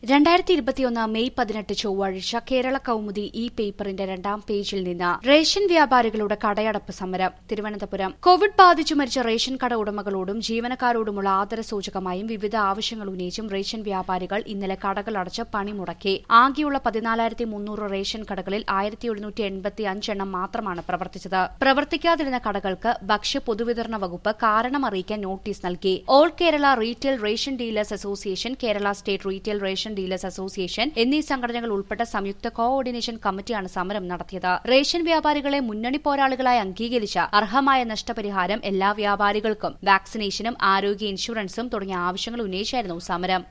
രണ്ടായിരത്തി ഇരുപത്തിയൊന്ന് മെയ് പതിനെട്ട് ചൊവ്വാഴ്ച കേരള കൌമുദി ഈ പേപ്പറിന്റെ രണ്ടാം പേജിൽ നിന്ന് റേഷൻ വ്യാപാരികളുടെ കടയടപ്പ് സമരം തിരുവനന്തപുരം കോവിഡ് ബാധിച്ചു മരിച്ച റേഷൻ കട ഉടമകളോടും ജീവനക്കാരോടുമുള്ള ആദരസൂചകമായും വിവിധ ആവശ്യങ്ങൾ ഉന്നയിച്ചും റേഷൻ വ്യാപാരികൾ ഇന്നലെ കടകൾ അടച്ച് പണിമുടക്കി ആകെയുള്ള പതിനാലായിരത്തി മുന്നൂറ് റേഷൻ കടകളിൽ ആയിരത്തി ഒരുന്നൂറ്റി എൺപത്തി അഞ്ചെണ്ണം മാത്രമാണ് പ്രവർത്തിച്ചത് പ്രവർത്തിക്കാതിരുന്ന കടകൾക്ക് ഭക്ഷ്യ പൊതുവിതരണ വകുപ്പ് കാരണം അറിയിക്കാൻ നോട്ടീസ് നൽകി all Kerala retail ration dealers association Kerala state retail ration dealers association എന്നീ സംഘടനകൾ ഉൾപ്പെട്ട സംയുക്ത കോഓർഡിനേഷൻ കമ്മിറ്റിയാണ് സമരം നടത്തിയത് റേഷൻ വ്യാപാരികളെ മുന്നണി പോരാളികളായി അംഗീകരിച്ച അർഹമായ നഷ്ടപരിഹാരം എല്ലാ വ്യാപാരികൾക്കും വാക്സിനേഷനും ആരോഗ്യ ഇൻഷുറൻസും തുടങ്ങിയ ആവശ്യങ്ങൾ ഉന്നയിച്ചായിരുന്നു സമരം